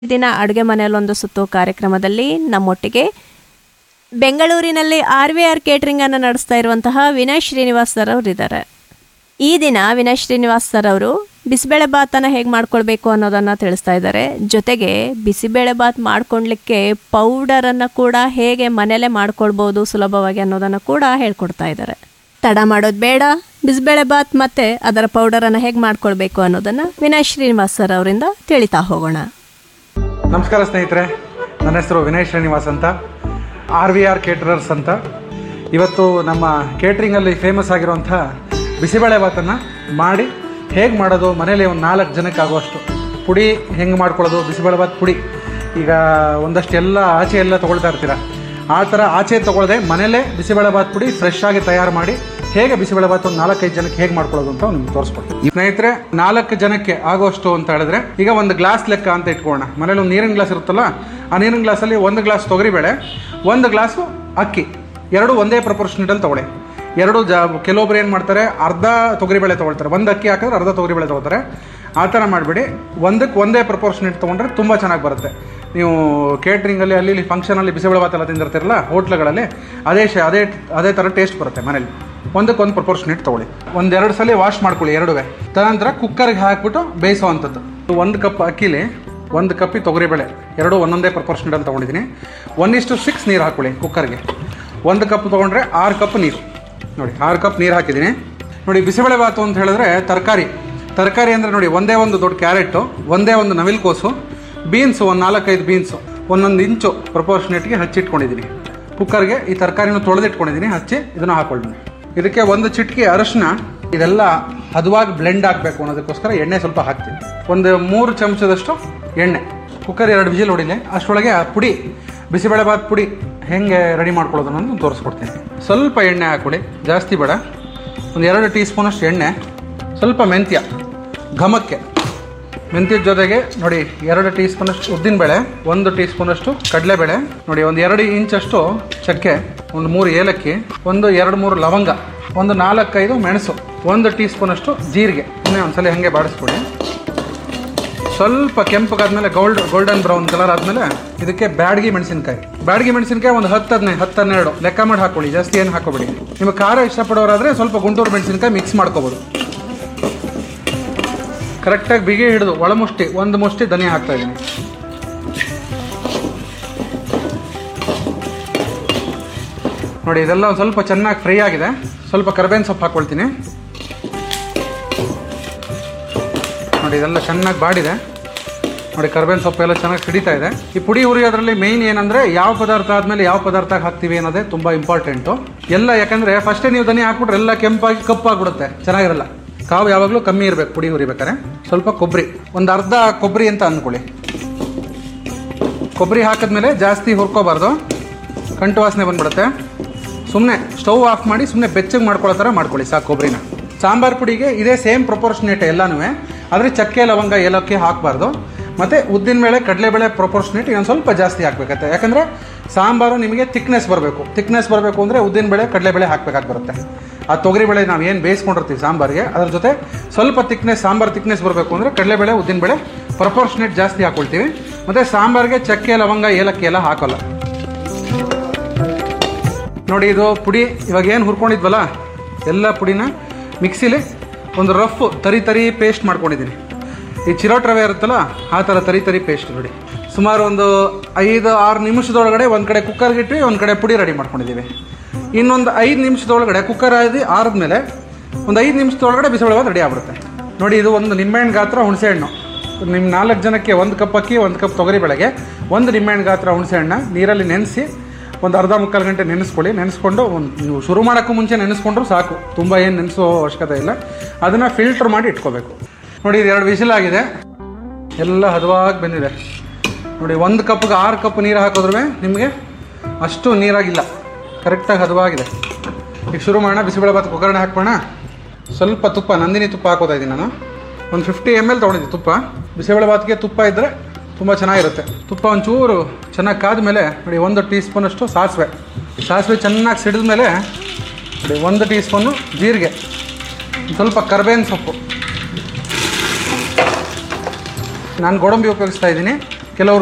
ದಿನ ಅಡುಗೆ ಮನೆಯಲ್ಲೊಂದು ಸುತ್ತು ಕಾರ್ಯಕ್ರಮದಲ್ಲಿ ನಮ್ಮೊಟ್ಟಿಗೆ ಬೆಂಗಳೂರಿನಲ್ಲಿ ಆರ್ ವಿ ಆರ್ ಕೇಟ್ರಿಂಗನ್ನು ನಡೆಸ್ತಾ ಇರುವಂತಹ ವಿನಯ್ ಶ್ರೀನಿವಾಸ್ ಸರ್ ಅವರು ಇದ್ದಾರೆ ಈ ದಿನ ವಿನಯ್ ಶ್ರೀನಿವಾಸ್ ಸರ್ ಅವರು ಬಿಸಿಬೇಳೆ ಬಾತನ್ನು ಹೇಗೆ ಮಾಡ್ಕೊಳ್ಬೇಕು ಅನ್ನೋದನ್ನು ತಿಳಿಸ್ತಾ ಇದ್ದಾರೆ ಜೊತೆಗೆ ಬಿಸಿಬೇಳೆ ಬಾತ್ ಮಾಡ್ಕೊಳ್ಲಿಕ್ಕೆ ಪೌಡರನ್ನು ಕೂಡ ಹೇಗೆ ಮನೆಯಲ್ಲೇ ಮಾಡ್ಕೊಳ್ಬೋದು ಸುಲಭವಾಗಿ ಅನ್ನೋದನ್ನು ಕೂಡ ಹೇಳ್ಕೊಡ್ತಾ ಇದ್ದಾರೆ ತಡ ಮಾಡೋದು ಬೇಡ ಬಿಸಿಬೇಳೆ ಬಾತ್ ಮತ್ತು ಅದರ ಪೌಡರನ್ನು ಹೇಗೆ ಮಾಡ್ಕೊಳ್ಬೇಕು ಅನ್ನೋದನ್ನು ವಿನಯ್ ಶ್ರೀನಿವಾಸ್ ಸರ್ ಅವರಿಂದ ತಿಳಿತಾ ಹೋಗೋಣ ನಮಸ್ಕಾರ ಸ್ನೇಹಿತರೆ ನನ್ನ ಹೆಸರು ವಿನಯ್ ಶ್ರೀನಿವಾಸ್ ಅಂತ ಆರ್ ವಿ ಆರ್ ಕೇಟ್ರರ್ಸ್ ಅಂತ ಇವತ್ತು ನಮ್ಮ ಕೇಟ್ರಿಂಗಲ್ಲಿ ಫೇಮಸ್ ಆಗಿರುವಂಥ ಬಿಸಿಬೇಳೆ ಭಾತನ್ನು ಮಾಡಿ ಹೇಗೆ ಮಾಡೋದು ಮನೇಲಿ ಒಂದು ನಾಲ್ಕು ಜನಕ್ಕೆ ಆಗುವಷ್ಟು ಪುಡಿ ಹೆಂಗೆ ಮಾಡ್ಕೊಳ್ಳೋದು ಬಿಸಿಬೇಳೆ ಭಾತ್ ಪುಡಿ ಈಗ ಒಂದಷ್ಟು ಎಲ್ಲ ಆಚೆ ಎಲ್ಲ ತೊಗೊಳ್ತಾ ಇರ್ತೀರ ಆ ಥರ ಆಚೆ ತೊಗೊಳ್ಳದೆ ಮನೇಲೇ ಬಿಸಿಬೇಳೆ ಭಾತ್ ಪುಡಿ ಫ್ರೆಶ್ ಆಗಿ ತಯಾರು ಮಾಡಿ ಹೇಗೆ ಬಿಸಿಬೇಳೆ ಭಾತ್ ಒಂದು ನಾಲ್ಕೈದು ಜನಕ್ಕೆ ಹೇಗೆ ಮಾಡ್ಕೊಳ್ಳೋದು ಅಂತ ನಿಮ್ಗೆ ತೋರಿಸ್ಕೊಡ್ತೀನಿ ಸ್ನೇಹಿತರೆ ನಾಲ್ಕು ಜನಕ್ಕೆ ಆಗೋಷ್ಟು ಅಂತ ಹೇಳಿದ್ರೆ ಈಗ ಒಂದು ಗ್ಲಾಸ್ ಲೆಕ್ಕ ಅಂತ ಇಟ್ಕೊಳ್ಳೋಣ ಮನೇಲಿ ಒಂದು ನೀರಿನ ಗ್ಲಾಸ್ ಇರುತ್ತಲ್ಲ ಆ ನೀರಿನ ಗ್ಲಾಸಲ್ಲಿ ಒಂದು ಗ್ಲಾಸ್ ತೊಗರಿಬೇಳೆ ಒಂದು ಗ್ಲಾಸು ಅಕ್ಕಿ ಎರಡು ಒಂದೇ ಪ್ರಪೋರ್ಷನೇಟಲ್ಲಿ ತೊಗೊಳ್ಳಿ ಎರಡು ಜ ಕೆಲವೊಬ್ರು ಏನು ಮಾಡ್ತಾರೆ ಅರ್ಧ ತೊಗರಿಬೇಳೆ ತೊಗೊಳ್ತಾರೆ ಒಂದು ಅಕ್ಕಿ ಹಾಕಿದ್ರೆ ಅರ್ಧ ತೊಗರಿಬೇಳೆ ತೊಗೋತಾರೆ ಆ ಥರ ಮಾಡಿಬಿಡಿ ಒಂದಕ್ಕೆ ಒಂದೇ ಪ್ರಪೋರ್ಷನೇಟ್ ತೊಗೊಂಡ್ರೆ ತುಂಬ ಚೆನ್ನಾಗಿ ಬರುತ್ತೆ ನೀವು ಕೇಟ್ರಿಂಗಲ್ಲಿ ಅಲ್ಲಿ ಇಲ್ಲಿ ಫಂಕ್ಷನಲ್ಲಿ ಬಿಸಿಬೇಳೆ ಭಾತೆಲ್ಲ ತಿಂದಿರ್ತೀರಲ್ಲ ಹೋಟ್ಲುಗಳಲ್ಲಿ ಅದೇ ಶ ಅದೇ ಅದೇ ಥರ ಟೇಸ್ಟ್ ಬರುತ್ತೆ ಮನೇಲಿ ಒಂದಕ್ಕೆ ಒಂದು ಪ್ರಪೋರ್ಷನೇಟ್ ತೊಗೊಳ್ಳಿ ಒಂದೆರಡು ಸಲ ವಾಶ್ ಮಾಡ್ಕೊಳ್ಳಿ ಎರಡುವೆ ತದನಂತರ ಕುಕ್ಕರ್ಗೆ ಹಾಕ್ಬಿಟ್ಟು ಬೇಯಿಸೋವಂಥದ್ದು ಒಂದು ಕಪ್ ಅಕ್ಕಿಲಿ ಒಂದು ಕಪ್ಪಿ ತೊಗರಿಬೇಳೆ ಎರಡು ಒಂದೊಂದೇ ಪ್ರಪೋರ್ಷನೇಟಲ್ಲಿ ತೊಗೊಂಡಿದ್ದೀನಿ ಒನ್ ಇಷ್ಟು ಸಿಕ್ಸ್ ನೀರು ಹಾಕ್ಕೊಳ್ಳಿ ಕುಕ್ಕರ್ಗೆ ಒಂದು ಕಪ್ ತೊಗೊಂಡ್ರೆ ಆರು ಕಪ್ ನೀರು ನೋಡಿ ಆರು ಕಪ್ ನೀರು ಹಾಕಿದ್ದೀನಿ ನೋಡಿ ಬಿಸಿಬೇಳೆ ಬಾತು ಅಂತ ಹೇಳಿದ್ರೆ ತರಕಾರಿ ತರಕಾರಿ ಅಂದರೆ ನೋಡಿ ಒಂದೇ ಒಂದು ದೊಡ್ಡ ಕ್ಯಾರೆಟು ಒಂದೇ ಒಂದು ನವಿಲ್ಕೋಸು ಬೀನ್ಸು ಒಂದು ನಾಲ್ಕೈದು ಬೀನ್ಸು ಒಂದೊಂದು ಇಂಚು ಪ್ರಪೋರ್ಷನೇಟ್ಗೆ ಹಚ್ಚಿಟ್ಕೊಂಡಿದ್ದೀನಿ ಕುಕ್ಕರ್ಗೆ ಈ ತರಕಾರಿನೂ ತೊಳೆದಿಟ್ಕೊಂಡಿದ್ದೀನಿ ಹಚ್ಚಿ ಇದನ್ನು ಹಾಕ್ಕೊಳ್ತೀನಿ ಇದಕ್ಕೆ ಒಂದು ಚಿಟಿಕೆ ಅರಶಿನ ಇದೆಲ್ಲ ಹದವಾಗಿ ಬ್ಲೆಂಡ್ ಆಗಬೇಕು ಅನ್ನೋದಕ್ಕೋಸ್ಕರ ಎಣ್ಣೆ ಸ್ವಲ್ಪ ಹಾಕ್ತೀನಿ ಒಂದು ಮೂರು ಚಮಚದಷ್ಟು ಎಣ್ಣೆ ಕುಕ್ಕರ್ ಎರಡು ವಿಜಿಲ್ ಹೊಡಿಲಿ ಅಷ್ಟರೊಳಗೆ ಆ ಪುಡಿ ಬಿಸಿಬೇಳೆ ಬಾತ್ ಪುಡಿ ಹೆಂಗೆ ರೆಡಿ ಮಾಡ್ಕೊಳ್ಳೋದು ಅನ್ನೋದು ತೋರಿಸ್ಕೊಡ್ತೀನಿ ಸ್ವಲ್ಪ ಎಣ್ಣೆ ಹಾಕ್ಕೊಡಿ ಜಾಸ್ತಿ ಬೇಡ ಒಂದು ಎರಡು ಟೀ ಸ್ಪೂನಷ್ಟು ಎಣ್ಣೆ ಸ್ವಲ್ಪ ಮೆಂತ್ಯ ಘಮಕ್ಕೆ ಮೆಂತ್ಯದ ಜೊತೆಗೆ ನೋಡಿ ಎರಡು ಟೀ ಸ್ಪೂನಷ್ಟು ಉದ್ದಿನಬೇಳೆ ಒಂದು ಟೀ ಸ್ಪೂನಷ್ಟು ಕಡಲೆಬೇಳೆ ನೋಡಿ ಒಂದು ಎರಡು ಇಂಚಷ್ಟು ಚಕ್ಕೆ ಒಂದು ಮೂರು ಏಲಕ್ಕಿ ಒಂದು ಎರಡು ಮೂರು ಲವಂಗ ಒಂದು ನಾಲ್ಕೈದು ಮೆಣಸು ಒಂದು ಟೀ ಸ್ಪೂನಷ್ಟು ಜೀರಿಗೆ ಇನ್ನೇ ಒಂದ್ಸಲ ಹಾಗೆ ಬಾಡಿಸ್ಕೊಡಿ ಸ್ವಲ್ಪ ಕೆಂಪಗಾದ್ಮೇಲೆ ಗೋಲ್ಡ್ ಗೋಲ್ಡನ್ ಬ್ರೌನ್ ಕಲರ್ ಆದಮೇಲೆ ಇದಕ್ಕೆ ಬ್ಯಾಡಗಿ ಮೆಣಸಿನ್ಕಾಯಿ ಬ್ಯಾಡಗಿ ಮೆಣಸಿನ್ಕಾಯಿ ಒಂದು ಹತ್ತು ಹದಿನೈದು ಹತ್ತು ಹನ್ನೆರಡು ಲೆಕ್ಕ ಮಾಡಿ ಹಾಕೊಳ್ಳಿ ಜಾಸ್ತಿ ಏನು ಹಾಕೋಬೇಡಿ ನಿಮಗೆ ಖಾರ ಇಷ್ಟಪಡೋರಾದರೆ ಸ್ವಲ್ಪ ಗುಂಟೂರು ಮೆಣಸಿನ್ಕಾಯಿ ಮಿಕ್ಸ್ ಮಾಡ್ಕೋಬೋದು ಕರೆಕ್ಟಾಗಿ ಬಿಗಿ ಹಿಡಿದು ಒಳಮುಷ್ಟಿ ಒಂದು ಮುಷ್ಟಿ ಧನಿಯಾ ಹಾಕ್ತಾ ಇದ್ದೀನಿ ನೋಡಿ ಇದೆಲ್ಲ ಒಂದು ಸ್ವಲ್ಪ ಚೆನ್ನಾಗಿ ಫ್ರೈ ಆಗಿದೆ ಸ್ವಲ್ಪ ಕರ್ಬೇವಿನ ಸೊಪ್ಪು ಹಾಕ್ಕೊಳ್ತೀನಿ ನೋಡಿ ಇದೆಲ್ಲ ಚೆನ್ನಾಗಿ ಬಾಡಿದೆ ನೋಡಿ ಕರ್ಬೇವಿನ ಸೊಪ್ಪು ಎಲ್ಲ ಚೆನ್ನಾಗಿ ಸಿಡಿತಾ ಇದೆ ಈ ಪುಡಿ ಹುರಿಯೋದ್ರಲ್ಲಿ ಮೇಯ್ನ್ ಏನಂದರೆ ಯಾವ ಪದಾರ್ಥ ಆದಮೇಲೆ ಯಾವ ಪದಾರ್ಥ ಹಾಕ್ತೀವಿ ಅನ್ನೋದೇ ತುಂಬ ಇಂಪಾರ್ಟೆಂಟು ಎಲ್ಲ ಯಾಕಂದರೆ ಫಸ್ಟೇ ನೀವು ದನಿ ಹಾಕ್ಬಿಟ್ರೆ ಎಲ್ಲ ಕೆಂಪಾಗಿ ಕಪ್ಪಾಗ್ಬಿಡುತ್ತೆ ಚೆನ್ನಾಗಿರಲ್ಲ ಕಾವು ಯಾವಾಗಲೂ ಕಮ್ಮಿ ಇರಬೇಕು ಪುಡಿ ಹುರಿಬೇಕಾರೆ ಸ್ವಲ್ಪ ಕೊಬ್ಬರಿ ಒಂದು ಅರ್ಧ ಕೊಬ್ಬರಿ ಅಂತ ಅಂದ್ಕೊಳ್ಳಿ ಕೊಬ್ಬರಿ ಹಾಕಿದ್ಮೇಲೆ ಜಾಸ್ತಿ ಹುರ್ಕೋಬಾರ್ದು ಕಂಟು ವಾಸನೆ ಬಂದ್ಬಿಡುತ್ತೆ ಸುಮ್ಮನೆ ಸ್ಟವ್ ಆಫ್ ಮಾಡಿ ಸುಮ್ಮನೆ ಬೆಚ್ಚಗೆ ಮಾಡ್ಕೊಳ್ಳೋ ಥರ ಮಾಡ್ಕೊಳ್ಳಿ ಸಾಕು ಕೊಬ್ಬರಿನ ಸಾಂಬಾರು ಪುಡಿಗೆ ಇದೇ ಸೇಮ್ ಪ್ರಪೋರ್ಷನೇಟ್ ಎಲ್ಲನೂ ಆದರೆ ಚಕ್ಕೆ ಲವಂಗ ಏಲಕ್ಕಿ ಹಾಕಬಾರ್ದು ಮತ್ತು ಉದ್ದಿನಬೇಳೆ ಕಡಲೆಬೇಳೆ ಪ್ರಪೋರ್ಷನೇಟ್ ಇನ್ನೊಂದು ಸ್ವಲ್ಪ ಜಾಸ್ತಿ ಹಾಕ್ಬೇಕತ್ತೆ ಯಾಕಂದರೆ ಸಾಂಬಾರು ನಿಮಗೆ ತಿಕ್ನೆಸ್ ಬರಬೇಕು ತಿಕ್ನೆಸ್ ಬರಬೇಕು ಅಂದರೆ ಉದ್ದಿನಬೇಳೆ ಕಡಲೆಬೇಳೆ ಹಾಕಬೇಕಾಗಿ ಬರುತ್ತೆ ಆ ತೊಗರಿಬೇಳೆ ನಾವು ಏನು ಬೇಯಿಸ್ಕೊಂಡಿರ್ತೀವಿ ಸಾಂಬಾರಿಗೆ ಅದ್ರ ಜೊತೆ ಸ್ವಲ್ಪ ತಿಕ್ನೆಸ್ ಸಾಂಬಾರು ತಿಕ್ನೆಸ್ ಬರಬೇಕು ಅಂದರೆ ಕಡಲೆಬೇಳೆ ಉದ್ದಿನಬೇಳೆ ಪ್ರಪೋರ್ಷನೇಟ್ ಜಾಸ್ತಿ ಹಾಕ್ಕೊಳ್ತೀವಿ ಮತ್ತು ಸಾಂಬಾರಿಗೆ ಚಕ್ಕೆ ಲವಂಗ ಏಲಕ್ಕಿ ಎಲ್ಲ ಹಾಕೋಲ್ಲ ನೋಡಿ ಇದು ಪುಡಿ ಇವಾಗ ಏನು ಹುರ್ಕೊಂಡಿದ್ವಲ್ಲ ಎಲ್ಲ ಪುಡಿನ ಮಿಕ್ಸಿಲಿ ಒಂದು ರಫ್ ತರಿ ತರಿ ಪೇಸ್ಟ್ ಮಾಡ್ಕೊಂಡಿದ್ದೀನಿ ಈ ಚಿರೋಟ್ ರವೆ ಇರುತ್ತಲ್ಲ ಆ ಥರ ತರಿ ತರಿ ಪೇಸ್ಟ್ ನೋಡಿ ಸುಮಾರು ಒಂದು ಐದು ಆರು ನಿಮಿಷದೊಳಗಡೆ ಒಂದು ಕಡೆ ಕುಕ್ಕರ್ಗೆ ಇಟ್ಟು ಒಂದು ಕಡೆ ಪುಡಿ ರೆಡಿ ಮಾಡ್ಕೊಂಡಿದ್ದೀವಿ ಇನ್ನೊಂದು ಐದು ನಿಮಿಷದೊಳಗಡೆ ಕುಕ್ಕರ್ ಆದಿ ಆರಿದ್ಮೇಲೆ ಒಂದು ಐದು ನಿಮಿಷದೊಳಗಡೆ ಬಿಸಿಬೇಳೆ ರೆಡಿ ಆಗ್ಬಿಡುತ್ತೆ ನೋಡಿ ಇದು ಒಂದು ನಿಂಬೆಹಣ್ಣು ಗಾತ್ರ ಹುಣಸೆಹಣ್ಣು ನಿಮ್ಮ ನಾಲ್ಕು ಜನಕ್ಕೆ ಒಂದು ಕಪ್ ಅಕ್ಕಿ ಒಂದು ಕಪ್ ತೊಗರಿ ಬೆಳೆಗೆ ಒಂದು ನಿಂಬೆಹಣ್ಣು ಗಾತ್ರ ಹುಣಸೆಹಣ್ಣ ನೀರಲ್ಲಿ ನೆನೆಸಿ ಒಂದು ಅರ್ಧ ಮುಕ್ಕಾಲು ಗಂಟೆ ನೆನೆಸ್ಕೊಳ್ಳಿ ನೆನೆಸ್ಕೊಂಡು ಒಂದು ನೀವು ಶುರು ಮಾಡೋಕ್ಕೂ ಮುಂಚೆ ನೆನೆಸ್ಕೊಂಡ್ರು ಸಾಕು ತುಂಬ ಏನು ನೆನೆಸೋ ಅವಶ್ಯಕತೆ ಇಲ್ಲ ಅದನ್ನು ಫಿಲ್ಟರ್ ಮಾಡಿ ಇಟ್ಕೋಬೇಕು ನೋಡಿ ಇದು ಎರಡು ವಿಸಿಲ್ ಆಗಿದೆ ಎಲ್ಲ ಹದವಾಗಿ ಬಂದಿದೆ ನೋಡಿ ಒಂದು ಕಪ್ಗೆ ಆರು ಕಪ್ ನೀರು ಹಾಕಿದ್ರೂ ನಿಮಗೆ ಅಷ್ಟು ನೀರಾಗಿಲ್ಲ ಕರೆಕ್ಟಾಗಿ ಹದವಾಗಿದೆ ಈಗ ಶುರು ಮಾಡೋಣ ಬಿಸಿಬೇಳೆ ಭಾತ್ ಒಗ್ಗರಣೆ ಹಾಕೋಣ ಸ್ವಲ್ಪ ತುಪ್ಪ ನಂದಿನಿ ತುಪ್ಪ ಹಾಕೋತಾ ಇದ್ದೀನಿ ನಾನು ಒಂದು ಫಿಫ್ಟಿ ಎಮ್ ಎಲ್ ತೊಗೊಂಡಿದ್ದೆ ತುಪ್ಪ ಬಿಸಿಬೇಳೆ ಭಾತ್ಗೆ ತುಪ್ಪ ಇದ್ದರೆ ತುಂಬ ಚೆನ್ನಾಗಿರುತ್ತೆ ತುಪ್ಪ ಒಂಚೂರು ಚೆನ್ನಾಗಿ ಕಾದ ಮೇಲೆ ನೋಡಿ ಒಂದು ಟೀ ಸ್ಪೂನಷ್ಟು ಸಾಸಿವೆ ಸಾಸಿವೆ ಚೆನ್ನಾಗಿ ಸಿಡಿದ ಮೇಲೆ ನೋಡಿ ಒಂದು ಟೀ ಸ್ಪೂನು ಜೀರಿಗೆ ಒಂದ್ ಸ್ವಲ್ಪ ಕರ್ಬೇವಿನ ಸೊಪ್ಪು ನಾನು ಗೋಡಂಬಿ ಉಪಯೋಗಿಸ್ತಾ ಇದ್ದೀನಿ ಕೆಲವರು